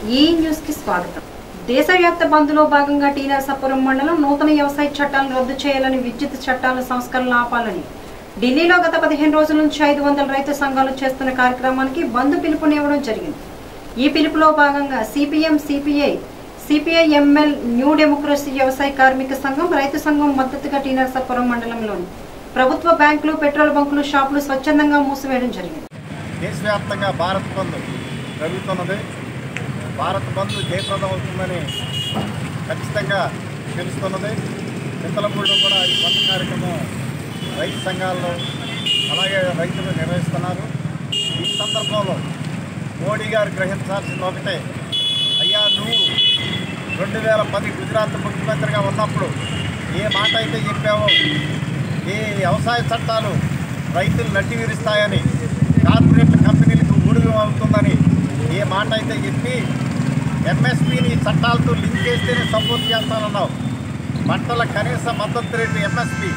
ఈ న్యూస్ కి స్వాగతం దేశవ్యాప్త బంద్లో భాగంగా టీ నరసాపురం మండలం నూతన వ్యవసాయ చట్టాలను రద్దు చేయాలని విద్యుత్ చట్టాల సంస్కరణ ఆపాలని ఢిల్లీలో గత పదిహేను రోజుల నుంచి ఐదు వందల రైతు సంఘాలు చేస్తున్న కార్యక్రమానికి బంద్ పిలుపునివ్వడం జరిగింది ఈ పిలుపులో భాగంగా CPM CPI CPI ML new democracy వ్యవసాయ కార్మిక సంఘం రైతు సంఘం మద్దతుగా టీ నరసాపురం మండలంలోని ప్రభుత్వ బ్యాంకులు పెట్రోల్ బంకులు షాపులు స్వచ్ఛందంగా మూసివేయడం జరిగింది దేశవ్యాప్తంగా భారత్ బంద్ జరుగుతున్నది భారత్ బంద్ జయప్రదం అవుతుందని ఖచ్చితంగా తెలుస్తున్నది చింతలపూడిలో కూడా ఈ బంద్ కార్యక్రమం రైతు సంఘాల్లో అలాగే రైతులు నిర్వహిస్తున్నారు ఈ సందర్భంలో మోడీ గారు గ్రహించాల్సింది ఒకటే అయ్యా నువ్వు రెండు వేల పది గుజరాత్ ముఖ్యమంత్రిగా ఉన్నప్పుడు ఏ మాట అయితే చెప్పావో ఈ వ్యవసాయ చట్టాలు రైతులు నడ్డి విరుస్తాయని కార్పొరేట్ కంపెనీలకు ఊడిగం అవుతుందని ఏ మాట అయితే చెప్పి ఎంఎస్పీని చట్టాలతో లింక్ చేస్తేనే సపోర్ట్ చేస్తానన్నావు పంటల కనీస మద్దతు రేటు ఎంఎస్పి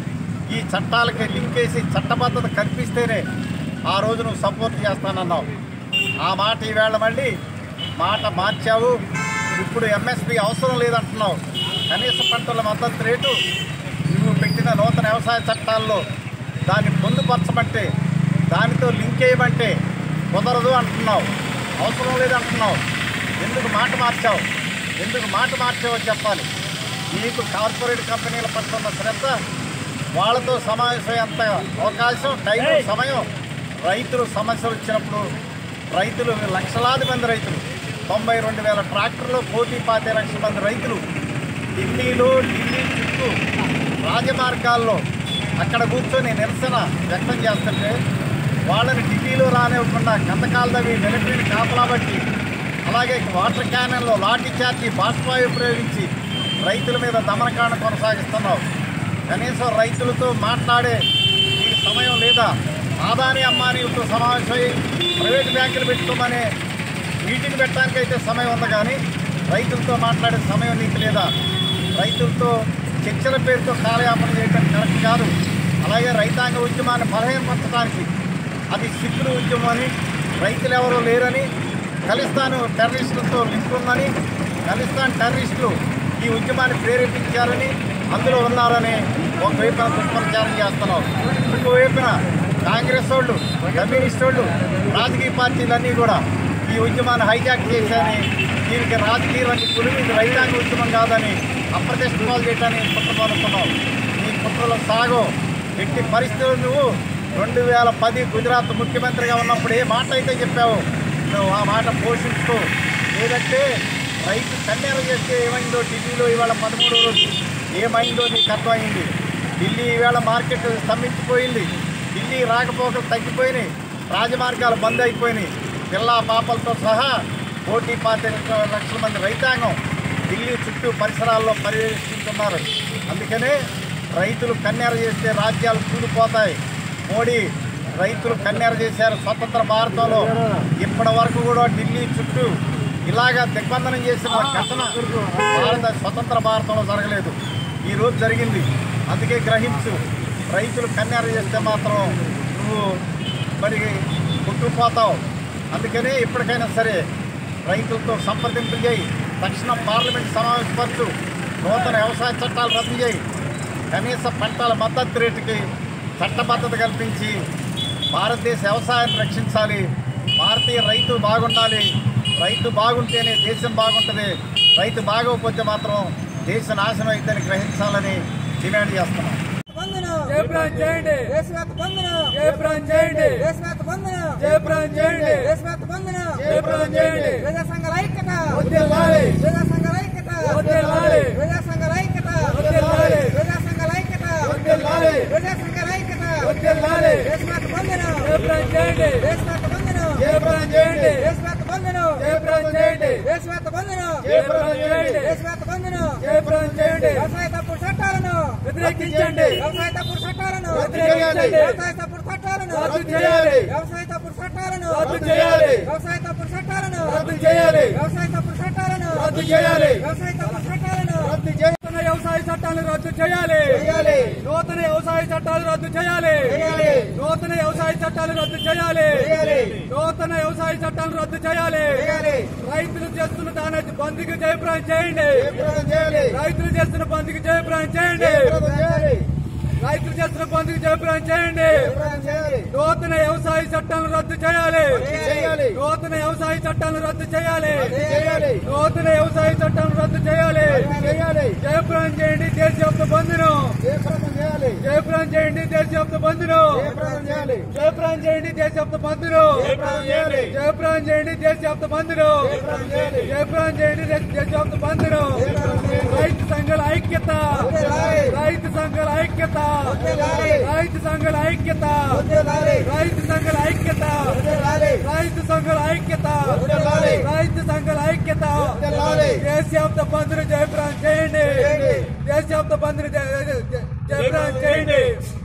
ఈ చట్టాలకి లింక్ చేసి చట్టబద్ధత కల్పిస్తేనే ఆ రోజు నువ్వు సపోర్ట్ చేస్తానన్నావు ఆ మాట ఈవేళ మళ్ళీ మాట మార్చావు ఇప్పుడు ఎంఎస్పి అవసరం లేదంటున్నావు కనీస పంటల మద్దతు రేటు నువ్వు పెట్టిన నూతన వ్యవసాయ చట్టాల్లో దాన్ని పొందుపరచమంటే దానితో లింక్ చేయమంటే కుదరదు అంటున్నావు అవసరం లేదంటున్నావు ఎందుకు మాట మార్చావు ఎందుకు మాట మార్చావో చెప్పాలి నీకు కార్పొరేట్ కంపెనీల పట్ల ఉన్న శ్రద్ధ వాళ్ళతో సమావేశమయ్యేంత అవకాశం టైం సమయం రైతులు సమస్యలు వచ్చినప్పుడు రైతులు లక్షలాది మంది రైతులు తొంభై రెండు వేల ట్రాక్టర్లు కోటి పాతి లక్షల మంది రైతులు ఢిల్లీలో ఢిల్లీ చుట్టూ రాజమార్గాల్లో అక్కడ కూర్చొని నిరసన వ్యక్తం చేస్తుంటే వాళ్ళని ఢిల్లీలో రానివ్వకుండా కందకాలదవి మిలిటరీని కాపలా బట్టి అలాగే వాటర్ క్యానన్లో లాఠీ చార్జీ బాష్పాయు ప్రయోగించి రైతుల మీద దమనకాండ కొనసాగిస్తున్నావు కనీసం రైతులతో మాట్లాడే నీకు సమయం లేదా ఆదాని అమ్మానీలతో సమావేశమై ప్రైవేట్ బ్యాంకులు పెట్టుకోమనే మీటింగ్ పెట్టడానికైతే సమయం ఉంది కానీ రైతులతో మాట్లాడే సమయం నీకు లేదా రైతులతో చర్చల పేరుతో కాలయాపన చేయడం కరెక్ట్ కాదు అలాగే రైతాంగ ఉద్యమాన్ని బలహీనపరచడానికి అది సిక్కులు ఉద్యమం అని రైతులు ఎవరూ లేరని ఖలిస్తాన్ టెర్రరిస్టులతో లింక్ ఉందని ఖలిస్తాన్ టెర్రరిస్టులు ఈ ఉద్యమాన్ని ప్రేరేపించారని అందులో ఉన్నారని ఒకవైపున దుష్ప్రచారం చేస్తున్నాం ఇంకోవైపున కాంగ్రెస్ వాళ్ళు కమ్యూనిస్ట్ వాళ్ళు రాజకీయ పార్టీలన్నీ కూడా ఈ ఉద్యమాన్ని హైజాక్ చేశారని దీనికి రాజకీయ రంగు పులిమి ఇది రైతాంగ ఉద్యమం కాదని అప్రతిష్ట పాలు చేయడానికి కుట్రపడుతున్నావు ఈ కుట్రలో సాగో ఎట్టి పరిస్థితులు నువ్వు రెండు వేల పది గుజరాత్ ముఖ్యమంత్రిగా ఉన్నప్పుడు ఏ మాట అయితే చెప్పావు నువ్వు ఆ మాట పోషించుకో లేదంటే రైతు కన్నేర చేస్తే ఏమైందో ఢిల్లీలో ఇవాళ పదమూడో రోజు ఏమైందో నీకు అర్థమైంది ఢిల్లీ ఈవేళ మార్కెట్ స్తంభించిపోయింది ఢిల్లీ రాకపోకలు తగ్గిపోయినాయి రాజమార్గాలు బంద్ అయిపోయినాయి పిల్ల పాపలతో సహా కోటి పాతి లక్షల మంది రైతాంగం ఢిల్లీ చుట్టూ పరిసరాల్లో పర్యవేక్షిస్తున్నారు అందుకనే రైతులు కన్నేర చేస్తే రాజ్యాలు కూలిపోతాయి మోడీ రైతులు కన్నేర చేశారు స్వతంత్ర భారతంలో ఇప్పటి వరకు కూడా ఢిల్లీ చుట్టూ ఇలాగా దిగ్బంధనం చేసిన ఘటన భారత స్వతంత్ర భారతంలో జరగలేదు ఈ రోజు జరిగింది అందుకే గ్రహించు రైతులు కన్నేర చేస్తే మాత్రం నువ్వు మరి కొట్టుకుపోతావు అందుకనే ఇప్పటికైనా సరే రైతులతో సంప్రదింపులు చేయి తక్షణం పార్లమెంట్ సమావేశపరచు నూతన వ్యవసాయ చట్టాలు రద్దు చేయి కనీస పంటల మద్దతు రేటుకి చట్టబద్ధత కల్పించి భారతదేశ వ్యవసాయాన్ని రక్షించాలి భారతీయ రైతు బాగుండాలి రైతు బాగుంటేనే దేశం బాగుంటుంది రైతు బాగోకపోతే మాత్రం దేశ నాశనం అయితేనే గ్రహించాలని డిమాండ్ చేస్తున్నాం జయప్రాన్ చేయండి దేశవ్యాప్త బంధన జయప్రాన్ చేయండి దేశవ్యాప్త బంధన జయప్రాన్ చేయండి దేశవ్యాప్త బంధన జయప్రాన్ చేయండి ప్రజా సంఘాల ఐక్యత వర్ధిల్లాలి. ప్రజా సంఘాల ఐక్యత వర్ధిల్లాలి. ప్రజా సంఘాల ఐక్యత వర్ధిల్లాలి. ప్రజా సంఘాల ఐక్యత వర్ధిల్లాలి. ప్రజా సంఘాల ఐక్యత వర్ధిల్లాలి. దేశవ్యాప్త బంధన జయప్రాన్ చేయండి దేశవ్యాప్త బంధన జయప్రాన్ చేయండి దేశవ్యాప్త బంధన జయప్రాన్ చేయండి దేశవ్యాప్త బంధన జయప్రాన్ చేయండి దేశవ్యాప్త బంధన జయప్రాన్ చేయండి వ్యవసాయ తప్పుడు చట్టాలను వ్యతిరేకించండి వ్యవసాయ తప్పుడు చట్టాలను వ్యతిరేకించండి. వ్యవసాయ తప్పుడు చట్టాలను రద్దు చేయాలి. వ్యవసాయ తప్పుడు చట్టాలను రద్దు చేయాలి. వ్యవసాయ తప్పుడు చట్టాలను రద్దు చేయాలి వ్యవసాయ తప్పుడు చట్టాలను రద్దు చేయాలి వ్యవసాయ తప్పుడు చట్టాలను రద్దు చేస్తున్న వ్యవసాయ చట్టాలను రద్దు చేయాలి చేయాలి. నూతన వ్యవసాయ చట్టాలు రద్దు చేయాలి చేయాలి. నూతన వ్యవసాయ చట్టాలు రద్దు చేయాలి చేయాలి. నూతన వ్యవసాయ చట్టాలను రద్దు చేయాలి చేయాలి. రైతులు చేస్తున్న దాని బంద్కి జయప్రాయం చేయండి జయప్రదం చేయాలి రైతులు చేస్తున్న బంద్కి జయప్రాయం చేయండి జయప్రదం చేయాలి రైతులు చేస్తున్న బంద్కి జయప్రాయం చేయండి జయప్రదం చేయాలి నూతన వ్యవసాయ చట్టాలను రద్దు చేయాలి చేయాలి. నూతన వ్యవసాయ చట్టాలను రద్దు చేయాలి చేయాలి. నూతన వ్యవసాయ చట్టాలను రద్దు చేయాలి చేయాలి జయప్రాయం చేయండి దేశవ్యాప్త బంధును జయప్రదం చేయాలి జయప్రాయం చేయండి దేశవ్యాప్త బంధును జయప్రదం చేయాలి జయప్రాయం చేయండి దేశవ్యాప్త బంధును జయప్రదం చేయాలి. జయప్రాయం చేయండి దేశవ్యాప్త బంధును జయప్రదం చేయాలి. జయప్రాయం చేయండి దేశవ్యాప్త బంధును జయప్రదం చేయాలి. రైతు సంఘాల ఐక్యత వర్ధిల్లాలి. రైతు సంఘాల ఐక్యత వర్ధిల్లాలి. రైతు సంఘాల ఐక్యత వర్ధిల్లాలి. రైతు సంఘాల ఐక్యత వర్ధిల్లాలి. రైతు సంఘాల ఐక్యత వర్ధిల్లాలి. రైతు సంఘాల ఐక్యత వర్ధిల్లాలి. దేశవ్యాప్త బంధును జయప్రాయం చేయండి చేయండి. దేశవ్యాప్త బంధును జయ- జయ- జయ- జయప్రాయం చేయండి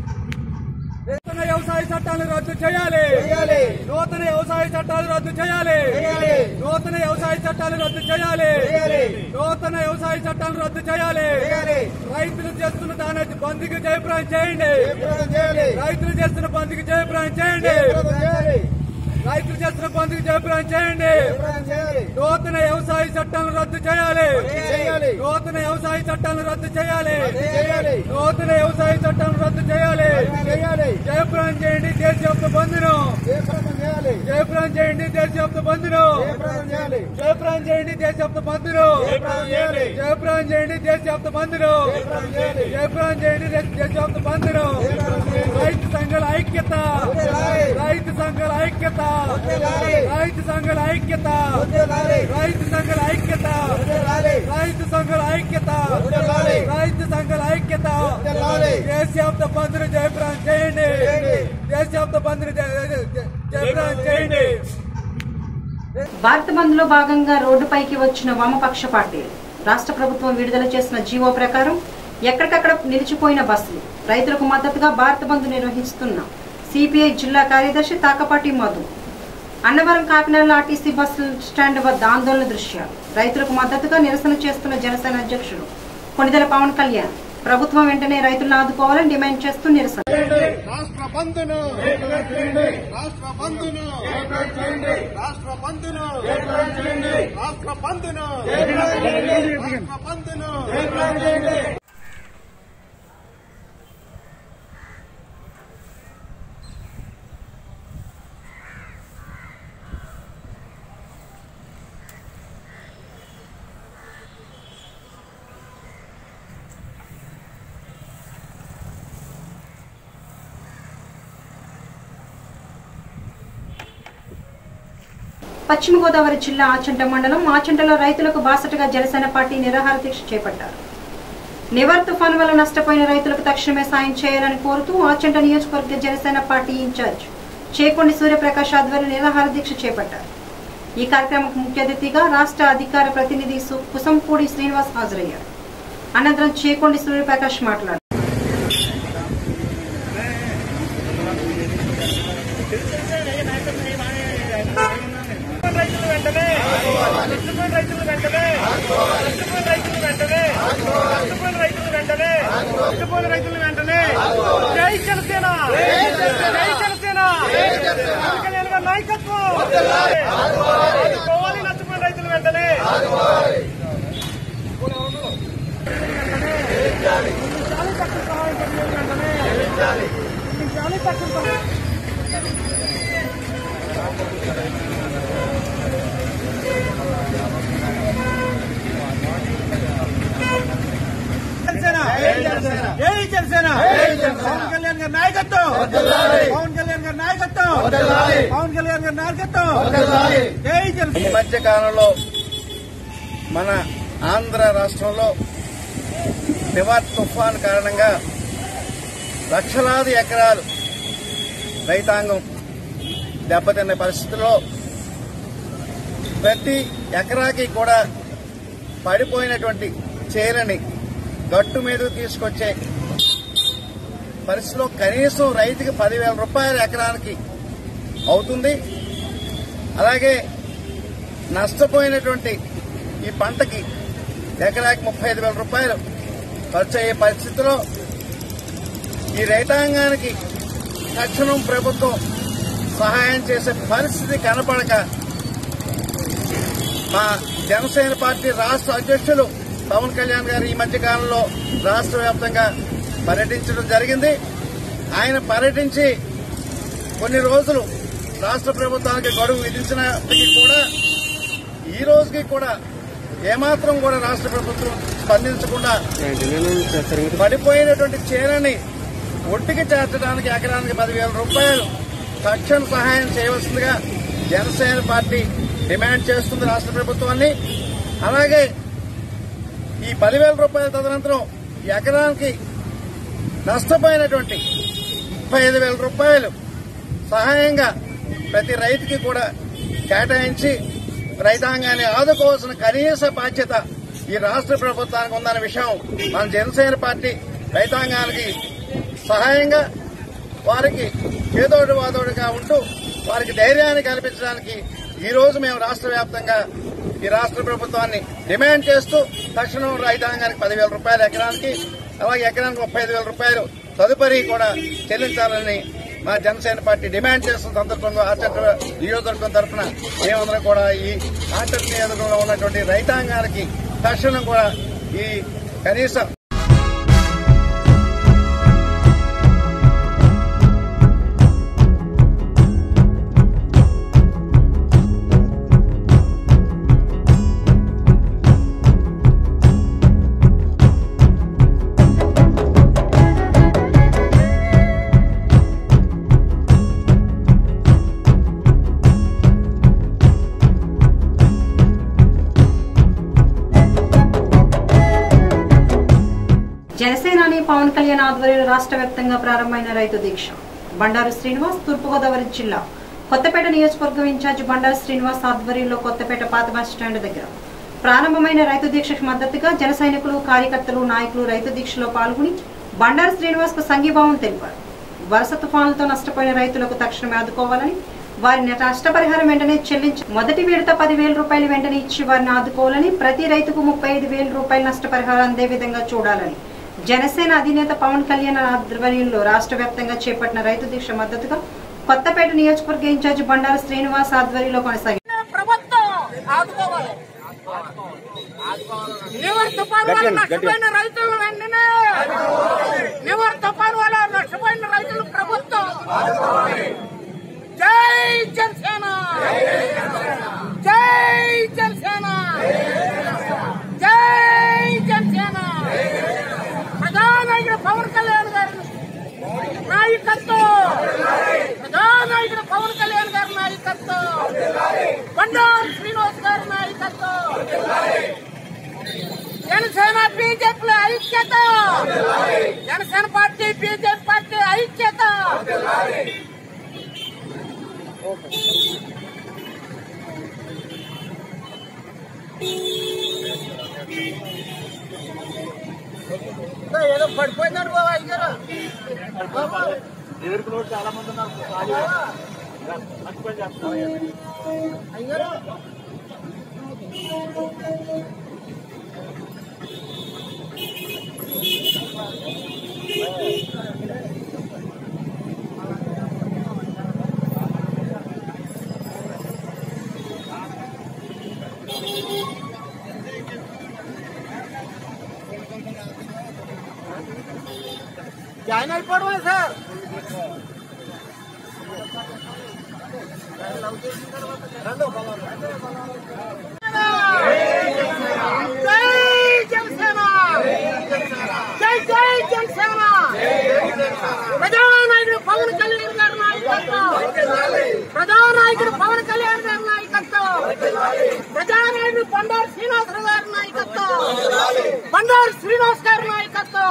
నూతన వ్యవసాయ చట్టాలను రద్దు చేయాలి చేయాలి. నూతన వ్యవసాయ చట్టాలు రద్దు చేయాలి చేయాలి. నూతన వ్యవసాయ చట్టాలు రద్దు చేయాలి చేయాలి. నూతన వ్యవసాయ చట్టాలను రద్దు చేయాలి చేయాలి. రైతులు చేస్తున్న దాని బంద్కి జయప్రాయం చేయండి జయప్రదం చేయాలి రైతులు చేస్తున్న బంద్కి జయప్రాయం చేయండి జయప్రదం చేయాలి రైతులు చేస్తున్న బంద్కి జయప్రాయం చేయండి జయప్రదం చేయాలి నూతన వ్యవసాయ చట్టాలను రద్దు చేయాలి చేయాలి. నూతన వ్యవసాయ చట్టాలను రద్దు చేయాలి చేయాలి. నూతన వ్యవసాయ చట్టాలను రద్దు చేయాలి చేయాలి. జయప్రాయం చేయండి దేశవ్యాప్త బంధును జయప్రదం చేయాలి జయప్రాయం చేయండి దేశవ్యాప్త బంధును జయప్రదం చేయాలి జయప్రాయం చేయండి దేశవ్యాప్త బంధును జయప్రదం చేయాలి. జయప్రాయం చేయండి దేశవ్యాప్త బంధును జయప్రదం చేయాలి. జయప్రాయం చేయండి దేశ- దేశవ్యాప్త బంధును జయప్రదం చేయాలి. రైతు సంఘాల ఐక్యత వర్ధిల్లాలి. రైతు సంఘాల ఐక్యత వర్ధిల్లాలి. రైతు సంఘాల ఐక్యత వర్ధిల్లాలి. రైతు సంఘాల ఐక్యత వర్ధిల్లాలి. రైతు సంఘాల ఐక్యత వర్ధిల్లాలి. రైతు సంఘాల ఐక్యత వర్ధిల్లాలి. దేశవ్యాప్త బంధును జయప్రాయం చేయండి చేయండి. దేశవ్యాప్త బంధును జయ- జయ- జయ- జయప్రాయం చేయండి భారత్ బంద్ లో భాగంగా రోడ్డుపైకి వచ్చిన వామపక్ష పార్టీలు రాష్ట్ర ప్రభుత్వం విడుదల చేసిన జీవో ప్రకారం ఎక్కడికక్కడ నిలిచిపోయిన బస్సులు రైతులకు మద్దతుగా భారత్ బంద్ నిర్వహిస్తున్న సిపిఐ జిల్లా కార్యదర్శి Takapati Madhu Annavaram Kakinada RTC bus stand వద్ద ఆందోళన దృశ్యాలు రైతులకు మద్దతుగా నిరసన చేస్తున్న జనసేన అధ్యక్షుడు కొణిదెల పవన్ కళ్యాణ్ ప్రభుత్వం వెంటనే రైతులను ఆదుకోవాలని డిమాండ్ చేస్తూ నిరసన రాష్ట్ర బంధును రాష్ట్ర బంధును రాష్ట్ర బంధును రాష్ట్ర బంధును రాష్ట్ర బంధును పశ్చిమ గోదావరి జిల్లా ఆచంట మండలం ఆచంటలో రైతులకు బాసటగా జనసేన పార్టీ నిరాహార దీక్ష చేపట్టారు నివర్ తుఫాను వల్ల నష్టపోయిన రైతులకు తక్షణమే సాయం చేయాలని కోరుతూ ఆచంట నియోజకవర్గ జనసేన పార్టీ ఇన్ఛార్జ్ చేకొండి సూర్యప్రకాష్ ఆధ్వర్యంలో నిరాహార దీక్ష చేపట్టారు ఈ కార్యక్రమంకు ముఖ్య అతిథిగా రాష్ట్ర అధికార ప్రతినిధి సు- కుసంపూడి శ్రీనివాస్ హాజరయ్యారు అనంతరం చేకొండి సూర్యప్రకాష్ మాట్లాడారు రైతులు వెంటనే నష్టపోయిన రైతులు వెంటనే నష్టపోయిన రైతులు వెంటనే నష్టపోయిన రైతులు వెంటనే నష్టపోయిన రైతులు వెంటనే జై జనసేన జై జనసేన పవన్ కళ్యాణ్ గారి నాయకత్వం ఆదుకోవాలి నష్టపోయిన రైతులు వెంటనే చాలీ తక్కువ సహాయం చేయాలి వెంటనే చాలీ తక్కువ సహాయం జనసేన జై జనసేన పవన్ కళ్యాణ్ గారి నాయకత్వం పవన్ కళ్యాణ్ గారి నాయకత్వం పవన్ కళ్యాణ్ గారి నాయకత్వం జై ఈ జనసేన మధ్య కాలంలో మన ఆంధ్ర రాష్ట్రంలో నివార్ తుఫాన్ కారణంగా లక్షలాది ఎకరాలు రైతాంగం దెబ్బతిన్న పరిస్థితుల్లో ప్రతి ఎకరాకి కూడా పడిపోయినటువంటి చేలని గట్టు మీద తీసుకొచ్చే పరిస్థితిలో కనీసం రైతుకి పదివేల రూపాయల ఎకరానికి అవుతుంది అలాగే నష్టపోయినటువంటి ఈ పంటకి ఎకరాకి ముప్పై ఐదు వేల రూపాయలు ఖర్చు అయ్యే పరిస్థితిలో ఈ రైతాంగానికి తక్షణం ప్రభుత్వం సహాయం చేసే పరిస్థితి కనపడక మా జనసేన పార్టీ రాష్ట్ర అధ్యక్షులు పవన్ కళ్యాణ్ గారు ఈ మధ్య కాలంలో రాష్ట్ర వ్యాప్తంగా పర్యటించడం జరిగింది ఆయన పర్యటించి కొన్ని రోజులు రాష్ట్ర ప్రభుత్వానికి గడువు విధించినప్పటికీ కూడా ఈ రోజుకి కూడా ఏమాత్రం కూడా రాష్ట్ర ప్రభుత్వం స్పందించకుండా పడిపోయినటువంటి చీరని ఒట్టికి చేర్చడానికి ఎకరానికి పదివేల రూపాయలు తక్షణ సహాయం చేయవలసిందిగా జనసేన పార్టీ డిమాండ్ చేస్తుంది రాష్ట్ర ప్రభుత్వాన్ని అలాగే ఈ పదివేల రూపాయల తదనంతరం ఎకరానికి నష్టపోయినటువంటి ముప్పై ఐదు వేల రూపాయలు సహాయంగా ప్రతి రైతుకి కూడా కేటాయించి రైతాంగాన్ని ఆదుకోవాల్సిన కనీస బాధ్యత ఈ రాష్ట్ర ప్రభుత్వానికి ఉందన్న విషయం మన జనసేన పార్టీ రైతాంగానికి సహాయంగా వారికి చేదోడు వాదోడుగా ఉంటూ వారికి ధైర్యాన్ని కల్పించడానికి ఈ రోజు మేము రాష్ట్ర వ్యాప్తంగా ఈ రాష్ట్ర ప్రభుత్వాన్ని డిమాండ్ చేస్తూ తక్షణం రైతాంగానికి పదివేల రూపాయలు ఎకరానికి అలాగే ఎకరానికి ముప్పై ఐదు వేల రూపాయలు తదుపరి కూడా చెల్లించాలని మా జనసేన పార్టీ డిమాండ్ చేస్తున్న సందర్భంగా ఆచరణ నియోజకవర్గం తరఫున మేమందరం కూడా ఈ ఆచరణ నియోజకవర్గంలో ఉన్నటువంటి రైతాంగానికి తక్షణం కూడా ఈ కనీస జనసేనాని పవన్ కళ్యాణ్ ఆధ్వర్యంలో రాష్ట్ర వ్యాప్తంగా ప్రారంభమైన రైతు దీక్ష బండారు శ్రీనివాస్ తూర్పుగోదావరి జిల్లా కొత్తపేట నియోజకవర్గం ఇన్ఛార్జ్ బండారు శ్రీనివాస్ ఆధ్వర్యంలో కొత్తపేట పాత బస్ స్టాండ్ దగ్గర ప్రారంభమైన రైతు దీక్షకు మద్దతుగా జన సైనికులు కార్యకర్తలు నాయకులు రైతు దీక్షలో పాల్గొని బండారు శ్రీనివాస్ కు సంఘీభావం తెలిపారు వరుస తుఫానులతో నష్టపోయిన రైతులకు తక్షణమే ఆదుకోవాలని వారిని నష్టపరిహారం వెంటనే చెల్లించి మొదటి విడత పదివేల రూపాయలు వెంటనే ఇచ్చి వారిని ఆదుకోవాలని ప్రతి రైతుకు ముప్పై ఐదు వేల రూపాయల నష్టపరిహారం అందే విధంగా చూడాలని జనసేన అధినేత పవన్ కళ్యాణ్ ఆధ్వర్యంలో రాష్ట్ర వ్యాప్తంగా చేపట్టిన రైతు దీక్ష మద్దతుగా కొత్తపేట నియోజకవర్గ ఇన్ఛార్జ్ బండారు శ్రీనివాస్ ఆధ్వర్యంలో కొనసాగింది ప్రభుత్వం ఆదుకోవాలి నివర్ తుఫాన్ వల్ల నష్టపోయిన రైతులు వెంటనే నివర్ తుఫాన్ వల్ల నష్టపోయిన రైతులు ప్రభుత్వం జై జనసేన జై జనసేన జై జనసేన ప్రధానాయకుడు పవన్ కళ్యాణ్ గారి నాయకత్వం ప్రధానాయకుడు పవన్ కళ్యాణ్ గారి నాయకత్వం బండారు శ్రీనివాస్ గారి నాయకత్వం జనసేన బీజేపీ ఐక్యత జనసేన పార్టీ బీజేపీ పార్టీ ఐక్యత ఏదో పడిపోయిందండి బాబా అయ్యారు అయ్యారు జాయిన్ అయిపోవడమే సార్ జై జనసేన జై జై జనసేన ప్రధానాయకుడు పవన్ కళ్యాణ్ గారి నాయకత్వం ప్రధానాయకుడు పవన్ కళ్యాణ్ గారి నాయకత్వం ప్రధానాయకుడు బండారు శ్రీనివాసరావు గారి నాయకత్వం బండారు శ్రీనివాస్ గారి నాయకత్వం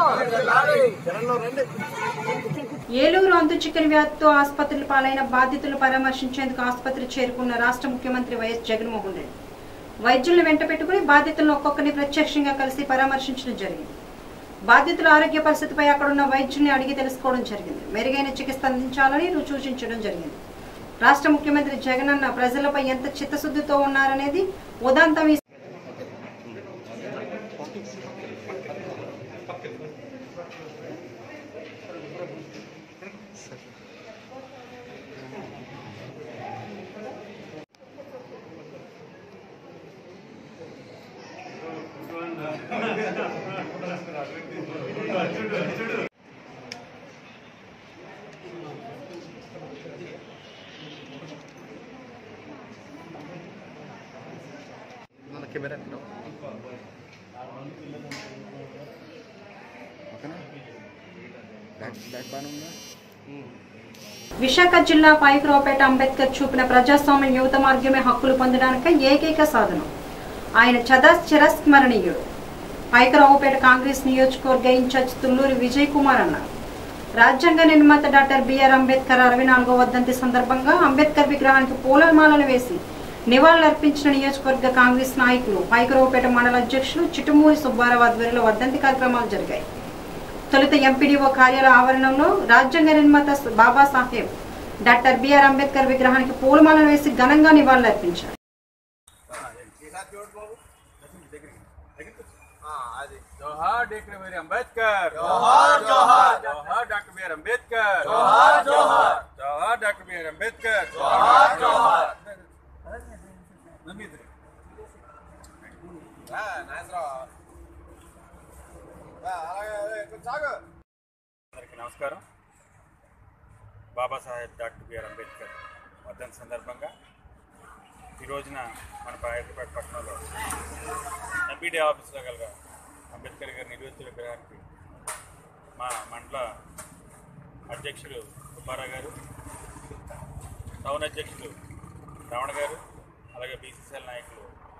ఏలూరు అంతు చికెన్ వ్యాధితో ఆసుపత్రులు పాలైన బాధితులు పరామర్శించేందుకు ఆసుపత్రి చేరుకున్న రాష్ట్ర ముఖ్యమంత్రి వైఎస్ జగన్మోహన్ రెడ్డి వైద్యులను వెంట పెట్టుకుని బాధితులను ఒక్కొక్కరిని ప్రత్యక్షంగా కలిసి పరామర్శించడం జరిగింది బాధితుల ఆరోగ్య పరిస్థితిపై అక్కడున్న వైద్యుల్ని అడిగి తెలుసుకోవడం జరిగింది మెరుగైన చికిత్స అందించాలని రు- సూచించడం జరిగింది రాష్ట్ర ముఖ్యమంత్రి జగన్ అన్న ప్రజలపై ఎంత చిత్తశుద్ధితో ఉన్నారనేది ఉదాంతం ఈ కెమెరా ఓకేనా బ్యాక్ బ్యాక్ బాగానే ఉందా విశాఖ జిల్లా పైకురావుపేట అంబేద్కర్ చూపిన ప్రజాస్వామ్య యువత మార్గమే హక్కులు పొందడానికి ఏకైక సాధనం ఆయన చదా చిరస్మరణీయుడు పైకరావుపేట కాంగ్రెస్ నియోజకవర్గ ఇన్ఛార్జ్ తుల్లూరి విజయ్ కుమార్ అన్నారు రాజ్యాంగ నిర్మాత డాక్టర్ బిఆర్ అంబేద్కర్ అరవై నాలుగో వర్ధంతి సందర్భంగా అంబేద్కర్ విగ్రహానికి పూలమాలలు వేసి నివాళులర్పించిన నియోజకవర్గ కాంగ్రెస్ నాయకులు పైకరావుపేట మండల అధ్యక్షులు చిట్టుమూరి సుబ్బారావు ఆధ్వర్యంలో వర్ధంతి కార్యక్రమాలు జరిగాయి తొలుత ఎంపీడీఓ కార్యాలయ ఆవరణంలో రాజ్యాంగ నిర్మాత బాబాసాహెబ్ డాక్టర్ బిఆర్ అంబేద్కర్ విగ్రహానికి పూలమాలలు వేసి ఘనంగా నివాళులర్పించారు జోహార్ డాక్టర్ బిఆర్ అంబేద్కర్ జోహార్ జోహార్ జోహార్ డాక్టర్ బిఆర్ అంబేద్కర్ జోహార్ జోహార్ జోహార్ డాక్టర్ బిఆర్ అంబేద్కర్ జోహార్ జోహార్ నమ్మిద్రి అందరికీ నమస్కారం బాబాసాహెబ్ డాక్టర్ బిఆర్ అంబేద్కర్ వర్ధన్ సందర్భంగా ఈ రోజున మన హైదరాబాద్ పట్టణంలో ఎంపీడీ ఆఫీస్లో కలగా అంబేద్కర్ గారి నిర్వహిత విగ్రహానికి మా మండల అధ్యక్షులు సుబ్బారావు గారు టౌన్ అధ్యక్షులు రమణ గారు అలాగే బీసీసీఎల్ నాయకులు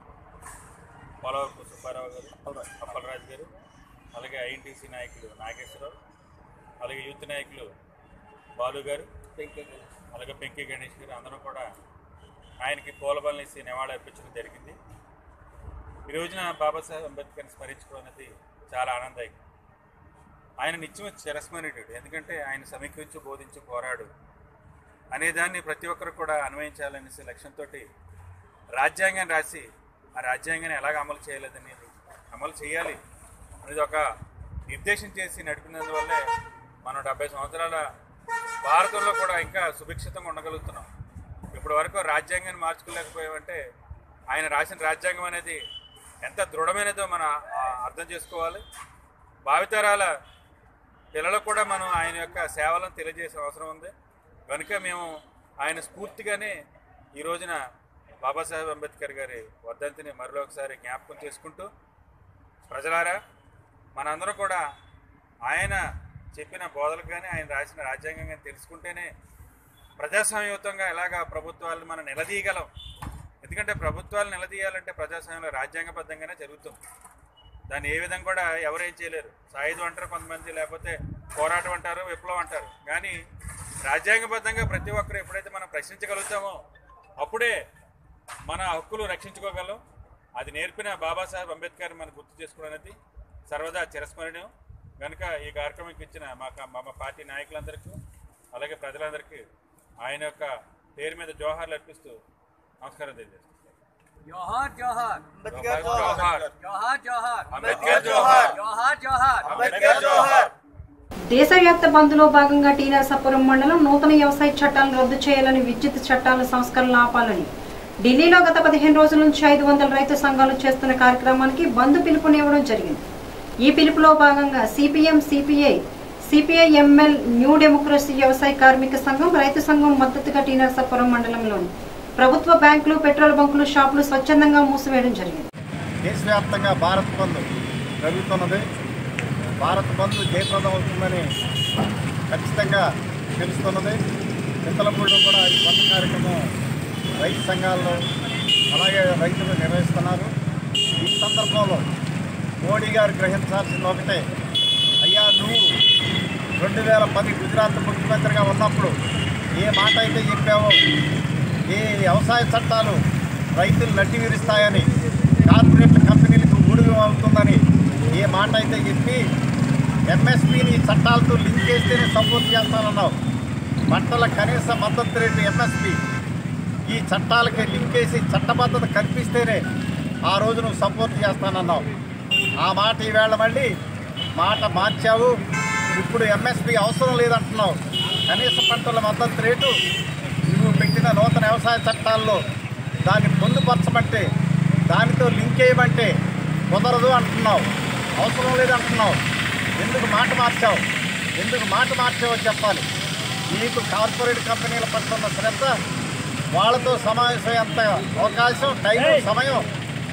పోలవరపు సుబ్బారావు గారు అప్పలరాజు గారు అలాగే ఐఎన్టీసీ నాయకులు నాగేశ్వరరావు అలాగే యూత్ నాయకులు బాలు గారు అలాగే పెంకి గణేష్ గారు అందరూ కూడా ఆయనకి పూలబలం వేసి నివాళి అర్పించడం జరిగింది ఈ రోజున బాబాసాహెబ్ అంబేద్కర్ని స్మరించుకోవడం అనేది చాలా ఆనందదాయకం ఆయన నిత్యం చిరస్మరణీయుడు ఎందుకంటే ఆయన సమీకరించి బోధించి పోరాడు అనేదాన్ని ప్రతి ఒక్కరు కూడా అన్వయించాలనేసి లక్ష్యంతో రాజ్యాంగాన్ని రాసి ఆ రాజ్యాంగాన్ని ఎలాగ అమలు చేయలేదనేది అమలు చేయాలి అనేది ఒక నిర్దేశం చేసి నడిపినందువల్లే మనం డెబ్బై సంవత్సరాల భారతంలో కూడా ఇంకా సుభిక్షితంగా ఉండగలుగుతున్నాం ఇప్పటి వరకు రాజ్యాంగాన్ని మార్చుకోలేకపోయామంటే ఆయన రాసిన రాజ్యాంగం అనేది ఎంత దృఢమైనదో మనం ఆ, అర్థం చేసుకోవాలి భావితరాల పిల్లలకు కూడా మనం ఆయన యొక్క సేవలను తెలియజేసే అవసరం ఉంది కనుక మేము ఆయన స్ఫూర్తిగానే ఈ రోజున బాబాసాహెబ్ అంబేద్కర్ గారి వర్ధంతిని మరో ఒకసారి జ్ఞాపకం చేసుకుంటూ ప్రజలారా మనందరం కూడా ఆయన చెప్పిన బోధలకు కానీ ఆయన రాసిన రాజ్యాంగం కానీ తెలుసుకుంటేనే ప్రజాస్వామ్యయుతంగా ఎలాగా ప్రభుత్వాలను మనం నిలదీయగలం ఎందుకంటే ప్రభుత్వాలు నిలదీయాలంటే ప్రజాస్వామ్యంలో రాజ్యాంగబద్ధంగానే జరుగుతుంది దాన్ని ఏ విధంగా కూడా ఎవరేం చేయలేరు సాయుధం అంటారు కొంతమంది లేకపోతే పోరాటం అంటారు విప్లవం అంటారు కానీ రాజ్యాంగబద్ధంగా ప్రతి ఒక్కరు ఎప్పుడైతే మనం ప్రశ్నించగలుగుతామో అప్పుడే మన హక్కులు రక్షించుకోగలం అది నేర్పిన బాబాసాహెబ్ అంబేద్కర్ మనం గుర్తు చేసుకోవడం అనేది సర్వదా చిరస్మరణీయం కనుక ఈ కార్యక్రమంకి ఇచ్చిన మా మా మా పార్టీ నాయకులందరికీ అలాగే ప్రజలందరికీ ఆయన యొక్క పేరు మీద జోహార్లు అర్పిస్తూ నమస్కారం తెలియజేస్తాను జోహార్ జోహార్ జోహార్ జోహార్ జోహార్ జోహార్ అంబేద్కర్ జోహార్ జోహార్ జోహార్ అంబేద్కర్ జోహార్ దేశవ్యాప్త బంద్లో భాగంగా టీ నరసాపురం మండలం నూతన వ్యవసాయ చట్టాలను రద్దు చేయాలని విద్యుత్ చట్టాల సంస్కరణ ఆపాలని ఢిల్లీలో గత పదిహేను రోజుల నుంచి ఐదు వందల రైతు సంఘాలు చేస్తున్న కార్యక్రమానికి బంద్ పిలుపునివ్వడం జరిగింది ఈ పిలుపులో భాగంగా CPM CPI CPI ML new democracy వ్యవసాయ కార్మిక సంఘం రైతు సంఘం మద్దతుగా టీ నరసాపురం మండలంలోని ప్రభుత్వ బ్యాంకులు పెట్రోల్ బంకులు షాపులు స్వచ్ఛందంగా మూసివేయడం జరిగింది దేశవ్యాప్తంగా భారత్ బంద్ జరుగుతున్నది భారత్ బంద్ జయప్రదం అవుతుందని ఖచ్చితంగా తెలుస్తున్నది చింతలపూడిలో కూడా ఈ బంద్ కార్యక్రమం రైతు సంఘాల్లో అలాగే రైతులు నిర్వహిస్తున్నారు ఈ సందర్భంలో మోడీ గారు గ్రహించాల్సింది ఒకటే అయ్యా నువ్వు రెండు వేల పది గుజరాత్ ముఖ్యమంత్రిగా ఉన్నప్పుడు ఏ మాట అయితే చెప్పావో ఏ వ్యవసాయ చట్టాలు రైతులు నడ్డి విరుస్తాయని కార్పొరేట్ కంపెనీలకు ఊడిగం అవుతుందని ఏ మాట అయితే చెప్పి ఎంఎస్పీని చట్టాలతో లింక్ చేస్తేనే సపోర్ట్ చేస్తానన్నావు పంటల కనీస మద్దతు రేటు ఎంఎస్పి ఈ చట్టాలకి లింక్ చేసి చట్టబద్ధత కల్పిస్తేనే ఆ రోజు నువ్వు సపోర్ట్ చేస్తానన్నావు ఆ మాట ఈవేళ మళ్ళీ మాట మార్చావు ఇప్పుడు ఎంఎస్పి అవసరం లేదంటున్నావు కనీస పంటల మద్దతు రేటు నువ్వు పెట్టిన నూతన వ్యవసాయ చట్టాల్లో దాన్ని పొందుపరచమంటే దానితో లింక్ చేయమంటే కుదరదు అంటున్నావు అవసరం లేదంటున్నావు ఎందుకు మాట మార్చావు ఎందుకు మాట మార్చావో చెప్పాలి నీకు కార్పొరేట్ కంపెనీల పట్ల ఉన్న శ్రద్ధ వాళ్ళతో సమావేశమయ్యేంత అవకాశం టైం సమయం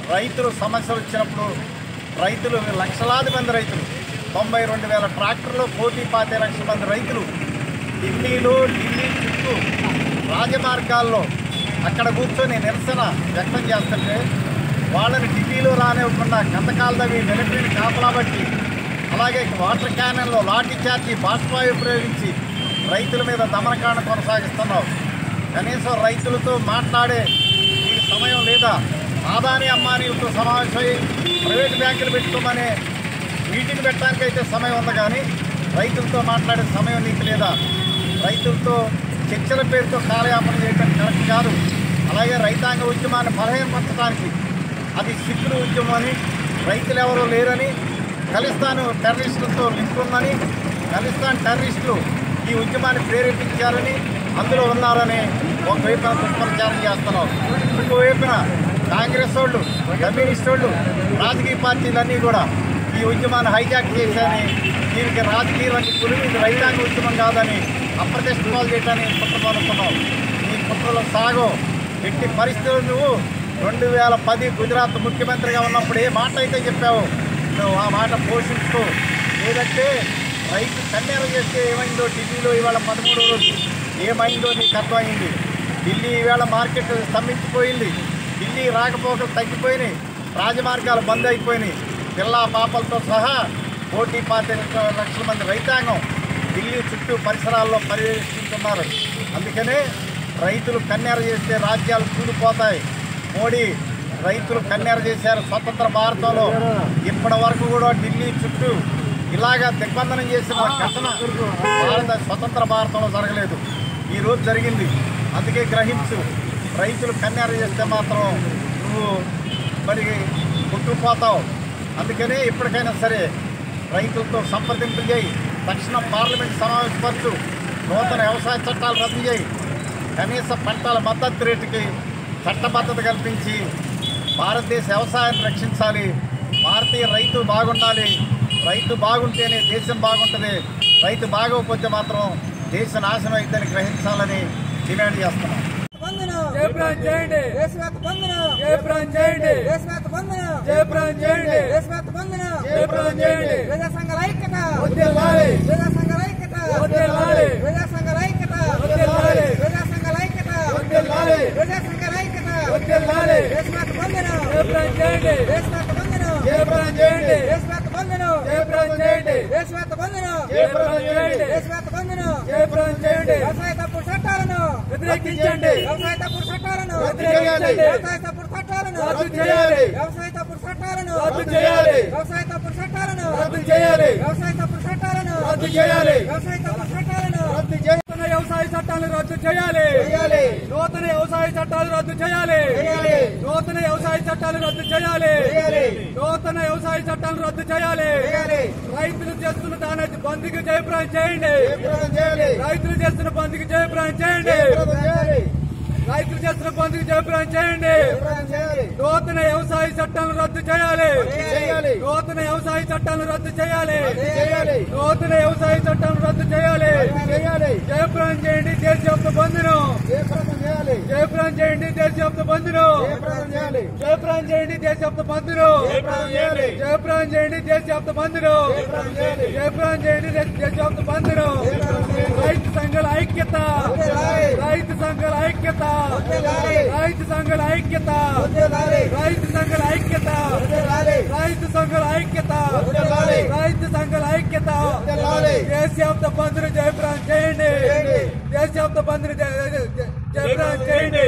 రైతులు సమస్యలు వచ్చినప్పుడు రైతులు లక్షలాది మంది రైతులు తొంభై రెండు వేల ట్రాక్టర్లు కోటి పాతి లక్షల మంది రైతులు ఢిల్లీలో ఢిల్లీ చుట్టూ రాజమార్గాల్లో అక్కడ కూర్చొని నిరసన వ్యక్తం చేస్తుంటే వాళ్ళని ఢిల్లీలో రానివ్వకుండా గంతకాలదవి మిలిటరీని కాపలా బట్టి అలాగే వాటర్ క్యానన్లో లాఠీ చార్జీ బాష్పాయు ప్రయోగించి రైతుల మీద దమనకాండ కొనసాగిస్తున్నావు కనీసం రైతులతో మాట్లాడే నీకు సమయం లేదా ఆదాని అమ్మానీలతో సమావేశమై ప్రైవేట్ బ్యాంకులు పెట్టుకోమనే మీటింగ్ పెట్టడానికి అయితే సమయం ఉంది కానీ రైతులతో మాట్లాడే సమయం నీకు లేదా రైతులతో చర్చల పేరుతో కాలయాపన చేయడం కరెక్ట్ కాదు అలాగే రైతాంగ ఉద్యమాన్ని బలహీనపరచడానికి అది సిక్కులు ఉద్యమం అని రైతులు ఎవరూ లేరని ఖలిస్తాన్ టెర్రరిస్టులతో లింక్ ఉందని ఖలిస్తాన్ టెర్రరిస్టులు ఈ ఉద్యమాన్ని ప్రేరేపించారని అందులో ఉన్నారని ఒకవైపున దుష్ప్రచారం చేస్తున్నాం ఇంకోవైపున కాంగ్రెస్ వాళ్ళు కమ్యూనిస్ట్ వాళ్ళు రాజకీయ పార్టీలన్నీ కూడా ఈ ఉద్యమాన్ని హైజాక్ చేశారని దీనికి రాజకీయ రంగు పులిమి ఇది రైతాంగ ఉద్యమం కాదని అప్రతిష్ట పాలు చేయడానికి కుట్రపడుతున్నావు ఈ కుట్రలో సాగో ఎట్టి పరిస్థితులు నువ్వు రెండు వేల పది గుజరాత్ ముఖ్యమంత్రిగా ఉన్నప్పుడు ఏ మాట అయితే చెప్పావు నువ్వు ఆ మాట పోషించుకో లేదంటే రైతు కన్యాలు చేస్తే ఏమైందో ఢిల్లీలో ఇవాళ పదమూడో రోజు ఏమైందో నీకు అర్థమైంది ఢిల్లీ ఈవేళ మార్కెట్ స్తంభించిపోయింది ఢిల్లీ రాకపోకలు తగ్గిపోయినాయి రాజమార్గాలు బంద్ అయిపోయినాయి పిల్ల పాపలతో సహా కోటి పాతి లక్షల మంది రైతాంగం ఢిల్లీ చుట్టూ పరిసరాల్లో పర్యవేక్షిస్తున్నారు అందుకనే రైతులు కన్యార చేస్తే రాజ్యాలు కూలిపోతాయి మోడీ రైతులు కన్యార చేశారు స్వతంత్ర భారతంలో ఇప్పటి వరకు కూడా ఢిల్లీ చుట్టూ ఇలాగా దిగ్బంధనం చేసిన ఘటన భారత స్వతంత్ర భారతంలో జరగలేదు ఈ రోజు జరిగింది అందుకే గ్రహించు రైతులు కన్యార చేస్తే మాత్రం నువ్వు మరి కొట్టుకుపోతావు అందుకనే ఇప్పటికైనా సరే రైతులతో సంప్రదింపులు చేయి తక్షణం పార్లమెంట్ సమావేశపరచు నూతన వ్యవసాయ చట్టాలు రద్దు చేయి కనీస పంటల మద్దతు రేటుకి చట్టబద్ధత కల్పించి భారతదేశ వ్యవసాయాన్ని రక్షించాలి భారతీయ రైతు బాగుండాలి రైతు బాగుంటేనే దేశం బాగుంటుంది రైతు బాగోకపోతే మాత్రం దేశ నాశనం అయిద్దని గ్రహించాలని డిమాండ్ చేస్తున్నాం వందనం జయప్రాన్ చేయండి దేశవ్యాప్త వందనం జయప్రాన్ చేయండి దేశవ్యాప్త వందనం జయప్రాన్ చేయండి దేశవ్యాప్త వందనం జయప్రాన్ చేయండి ప్రజా సంఘాల ఐక్యత వర్ధిల్లాలి. ప్రజా సంఘాల ఐక్యత వర్ధిల్లాలి. ప్రజా సంఘాల ఐక్యత వర్ధిల్లాలి. ప్రజా సంఘాల ఐక్యత వర్ధిల్లాలి. ప్రజా సంఘాల ఐక్యత వర్ధిల్లాలి. దేశవ్యాప్త వందనం జయప్రాన్ చేయండి దేశవ్యాప్త వందనం జయప్రాన్ చేయండి దేశవ్యాప్త వందనం జయప్రాన్ చేయండి దేశవ్యాప్త వందనం జయప్రాన్ చేయండి దేశవ్యాప్త వందనం జయప్రాన్ చేయండి వ్యవసాయ తప్పుడు చట్టాలను వ్యతిరేకించండి వ్యవసాయ తప్పుడు చట్టాలను వ్యతిరేకించండి. వ్యవసాయ తప్పుడు చట్టాలను రద్దు చేయాలి. వ్యవసాయ తప్పుడు చట్టాలను రద్దు చేయాలి. వ్యవసాయ తప్పుడు చట్టాలను రద్దు చేయాలి. వ్యవసాయ తప్పుడు చట్టాలను రద్దు చేయాలి. వ్యవసాయ తప్పుడు చట్టాలను రద్దు నూతన వ్యవసాయ చట్టాలు రద్దు చేయాలి చేయాలి. నూతన వ్యవసాయ చట్టాలు రద్దు చేయాలి చేయాలి. నూతన వ్యవసాయ చట్టాలు రద్దు చేయాలి చేయాలి. నూతన వ్యవసాయ చట్టాలు రద్దు చేయాలి చేయాలి. రైతులు చేస్తున్న దాని బంద్కి జయప్రాయం చేయండి జయప్రదం చేయాలి రైతులు చేస్తున్న బంద్కి జయప్రాయం చేయండి జయప్రదం చేయాలి రైతులు చేస్తున్న బంద్కి జయప్రాయం చేయండి జయప్రదం చేయాలి నూతన వ్యవసాయ చట్టాలను రద్దు చేయాలి చేయాలి. నూతన వ్యవసాయ చట్టాలను రద్దు చేయాలి చేయాలి. నూతన వ్యవసాయ చట్టాలను రద్దు చేయాలి చేయాలి. జయప్రాయం చేయండి దేశవ్యాప్త బంధును జయప్రదం చేయాలి జయప్రాయం చేయండి దేశవ్యాప్త బంధును జయప్రదం చేయాలి జయప్రాయం చేయండి దేశవ్యాప్త బంధును జయప్రదం చేయాలి. జయప్రాయం చేయండి దేశవ్యాప్త బంధును జయప్రదం చేయాలి. జయప్రాయం చేయండి దేశ- దేశవ్యాప్త బంధును జయప్రదం చేయాలి. రైతు సంఘాల ఐక్యత వర్ధిల్లాలి. రైతు సంఘాల ఐక్యత వర్ధిల్లాలి. రైతు సంఘాల ఐక్యత వర్ధిల్లాలి. రైతు సంఘాల ఐక్యత వర్ధిల్లాలి. రైతు సంఘాల ఐక్యత వర్ధిల్లాలి. రైతు సంఘాల ఐక్యత వర్ధిల్లాలి. దేశవ్యాప్త బంధును జయప్రాయం చేయండి చేయండి. దేశవ్యాప్త బంధును జయ- జయ- జయ- జయప్రాయం చేయండి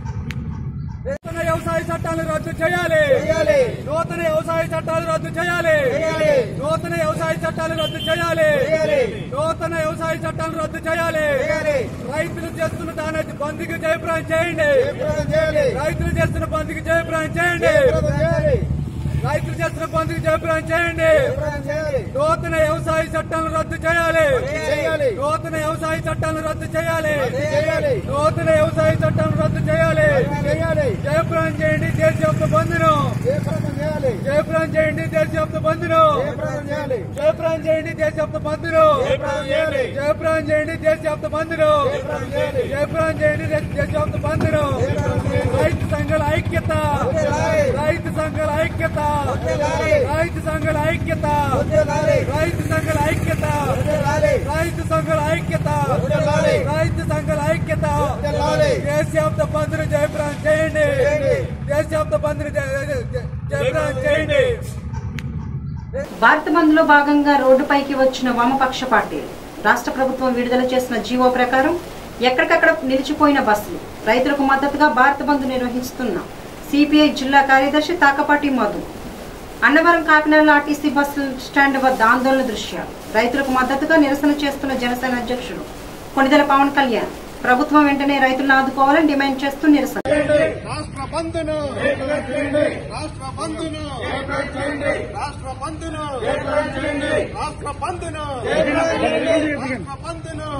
నూతన వ్యవసాయ చట్టాలు రద్దు చేయాలి చేయాలి. నూతన వ్యవసాయ చట్టాలు రద్దు చేయాలి చేయాలి. నూతన వ్యవసాయ చట్టాలు రద్దు చేయాలి చేయాలి. నూతన వ్యవసాయ చట్టాలు రద్దు చేయాలి చేయాలి. రైతులు చేస్తున్న దాని బంద్కి జయప్రాయం చేయండి జయప్రదం చేయాలి రైతులు చేస్తున్న బంద్కి జయప్రాయం చేయండి జయప్రదం చేయాలి రైతులు చేస్తున్న బంద్కి జయప్రాయం చేయండి జయప్రదం చేయాలి నూతన వ్యవసాయ చట్టాలను రద్దు చేయాలి చేయాలి. నూతన వ్యవసాయ చట్టాలను రద్దు చేయాలి చేయాలి. నూతన వ్యవసాయ చట్టాలను రద్దు చేయాలి చేయాలి. జయప్రాయం చేయండి దేశవ్యాప్త బంధును జయప్రదం చేయాలి జయప్రదం చేయండి దేశవ్యాప్త బంధును జయప్రదం చేయాలి జయప్రదం చేయండి దేశవ్యాప్త బంధును జయప్రదం చేయాలి జయప్రదం చేయండి దేశవ్యాప్త బంధును జయప్రదం చేయాలి జయప్రదం చేయండి దేశ- దేశవ్యాప్త బంధును రైతు సంఘాల ఐక్యత వర్ధిల్లాలి. రైతు సంఘాల ఐక్యత వర్ధిల్లాలి. రైతు సంఘాల ఐక్యత వర్ధిల్లాలి. రైతు సంఘాల ఐక్యత వర్ధిల్లాలి. రైతు సంఘాల ఐక్యత వర్ధిల్లాలి. రైతు సంఘాల ఐక్యత వర్ధిల్లాలి. దేశవ్యాప్త బంధును జయప్రదం చేయండి చేయండి. దేశవ్యాప్త బంధును జయ- జయ- జయ- జయప్రదం చేయండి భారత బంద్ లో భాగంగా రోడ్డుపైకి వచ్చిన వామపక్ష పార్టీలు రాష్ట్ర ప్రభుత్వం విడుదల చేసిన జీవో ప్రకారం ఎక్కడికక్కడ నిలిచిపోయిన బస్సులు రైతులకు మద్దతుగా భారత బంద్ నిర్వహిస్తున్న సిపిఐ జిల్లా కార్యదర్శి Takapati Madhu Annavaram Kakinada RTC bus stand వద్ద ఆందోళన దృశ్యాలు రైతులకు మద్దతుగా నిరసన చేస్తున్న జనసేన అధ్యక్షుడు కొణిదెల పవన్ కళ్యాణ్ ప్రభుత్వం వెంటనే రైతులను ఆదుకోవాలని డిమాండ్ చేస్తూ నిరసన రాష్ట్ర బంధును రాష్ట్ర బంధును రాష్ట్ర బంధును రాష్ట్ర బంధును రాష్ట్ర బంధును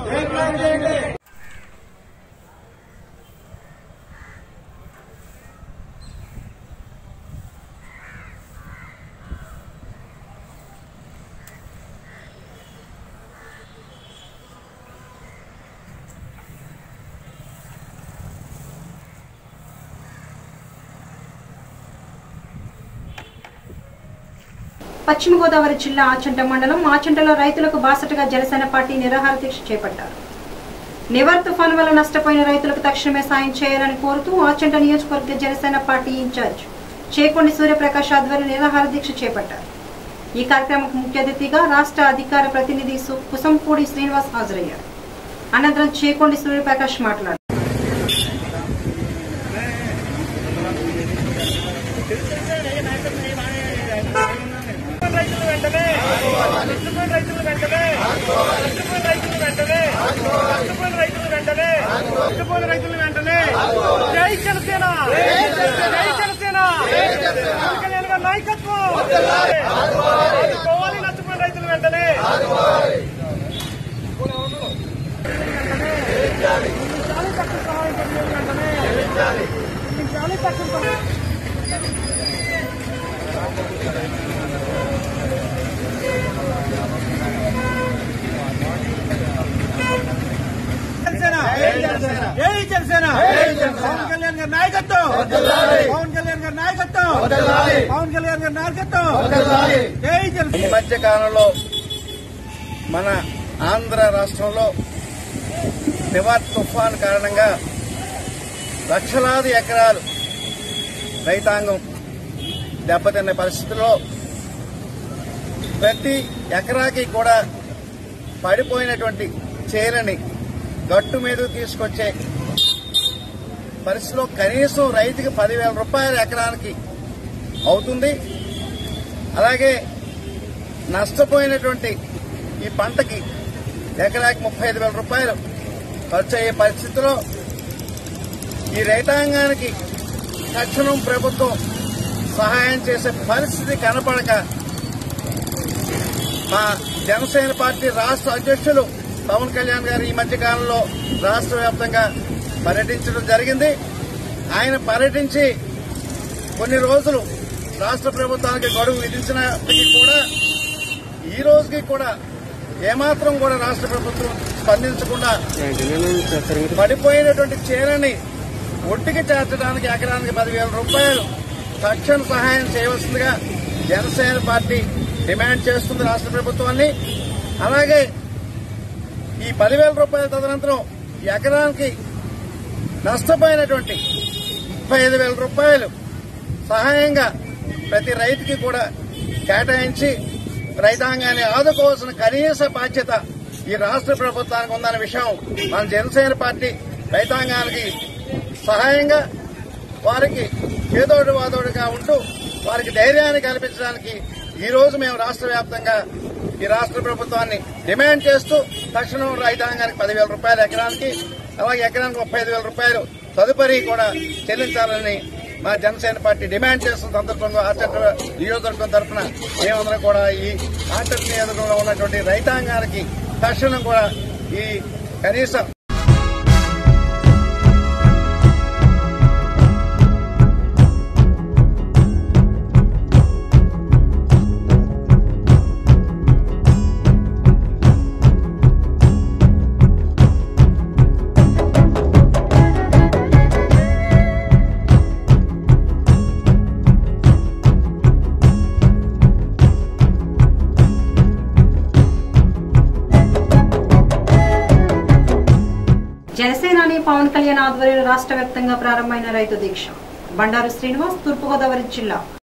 పశ్చిమ గోదావరి జిల్లా ఆచంట మండలం ఆచంటలో రైతులకు బాసటగా జనసేన పార్టీ నిరాహార దీక్ష చేపట్టారు నివర్ తుఫాను వల్ల నష్టపోయిన రైతులకు తక్షణమే సాయం చేయాలని కోరుతూ ఆచంట నియోజకవర్గ జనసేన పార్టీ ఇన్ఛార్జ్ చేకొండి సూర్యప్రకాష్ ఆధ్వర్యంలో నిరాహార దీక్ష చేపట్టారు ఈ కార్యక్రమంకు ముఖ్య అతిథిగా రాష్ట్ర అధికార ప్రతినిధి సు- కుసంపూడి శ్రీనివాస్ హాజరయ్యారు అనంతరం చేకొండి సూర్యప్రకాష్ మాట్లాడారు రైతులు వెంటనే నష్టపోయిన రైతులు వెంటనే నష్టపోయిన రైతులు వెంటనే నష్టపోయిన రైతులు వెంటనే నష్టపోయిన రైతులు వెంటనే జై జనసేన జై జనసేన పవన్ కళ్యాణ్ గారి నాయకత్వం ఆదుకోవాలి నష్టపోయిన రైతులు వెంటనే చాలీ తక్కువ సహాయం చేయాలి వెంటనే చాలీ తక్కువ సహాయం జనసేన జై జనసేన పవన్ కళ్యాణ్ గారి నాయకత్వం పవన్ కళ్యాణ్ గారి నాయకత్వం పవన్ కళ్యాణ్ గారి నాయకత్వం జై ఈ జనసేన మధ్య కాలంలో మన ఆంధ్ర రాష్ట్రంలో నివార్ తుఫాన్ కారణంగా లక్షలాది ఎకరాలు రైతాంగం దెబ్బతిన్న పరిస్థితుల్లో ప్రతి ఎకరాకి కూడా పడిపోయినటువంటి చేలని గట్టు మీద తీసుకొచ్చే పరిస్థితిలో కనీసం రైతుకి పదివేల రూపాయల ఎకరానికి అవుతుంది అలాగే నష్టపోయినటువంటి ఈ పంటకి ఎకరాకి ముప్పై ఐదు వేల రూపాయలు ఖర్చు అయ్యే పరిస్థితిలో ఈ రైతాంగానికి తక్షణం ప్రభుత్వం సహాయం చేసే పరిస్థితి కనపడక మా జనసేన పార్టీ రాష్ట్ర అధ్యక్షులు పవన్ కళ్యాణ్ గారు ఈ మధ్య కాలంలో రాష్ట్ర వ్యాప్తంగా పర్యటించడం జరిగింది ఆయన పర్యటించి కొన్ని రోజులు రాష్ట్ర ప్రభుత్వానికి గడువు విధించినప్పటికీ కూడా ఈ రోజుకి కూడా ఏమాత్రం కూడా రాష్ట్ర ప్రభుత్వం స్పందించకుండా పడిపోయినటువంటి చీరని ఒట్టికి చేర్చడానికి ఎకరానికి పదివేల రూపాయలు తక్షణ సహాయం చేయవలసిందిగా జనసేన పార్టీ డిమాండ్ చేస్తుంది రాష్ట్ర ప్రభుత్వాన్ని అలాగే ఈ పదివేల రూపాయల తదనంతరం ఎకరానికి నష్టపోయినటువంటి ముప్పై ఐదు వేల రూపాయలు సహాయంగా ప్రతి రైతుకి కూడా కేటాయించి రైతాంగాన్ని ఆదుకోవాల్సిన కనీస బాధ్యత ఈ రాష్ట్ర ప్రభుత్వానికి ఉందన్న విషయం మన జనసేన పార్టీ రైతాంగానికి సహాయంగా వారికి చేదోడు వాదోడుగా ఉంటూ వారికి ధైర్యాన్ని కల్పించడానికి ఈ రోజు మేము రాష్ట్ర వ్యాప్తంగా ఈ రాష్ట్ర ప్రభుత్వాన్ని డిమాండ్ చేస్తూ తక్షణం రైతాంగానికి పదివేల రూపాయలు ఎకరానికి అలాగే ఎకరానికి ముప్పై ఐదు వేల రూపాయలు తదుపరి కూడా చెల్లించాలని మా జనసేన పార్టీ డిమాండ్ చేస్తున్న సందర్భంగా ఆచరణ నియోజకవర్గం తరఫున మేమందరం కూడా ఈ ఆచరణ నియోజకవర్గంలో ఉన్నటువంటి రైతాంగానికి తక్షణం కూడా ఈ కనీసం పవన్ కళ్యాణ్ ఆధ్వర్యంలో రాష్ట్ర వ్యాప్తంగా ప్రారంభమైన రైతు దీక్ష బండారు శ్రీనివాస్ తూర్పుగోదావరి జిల్లా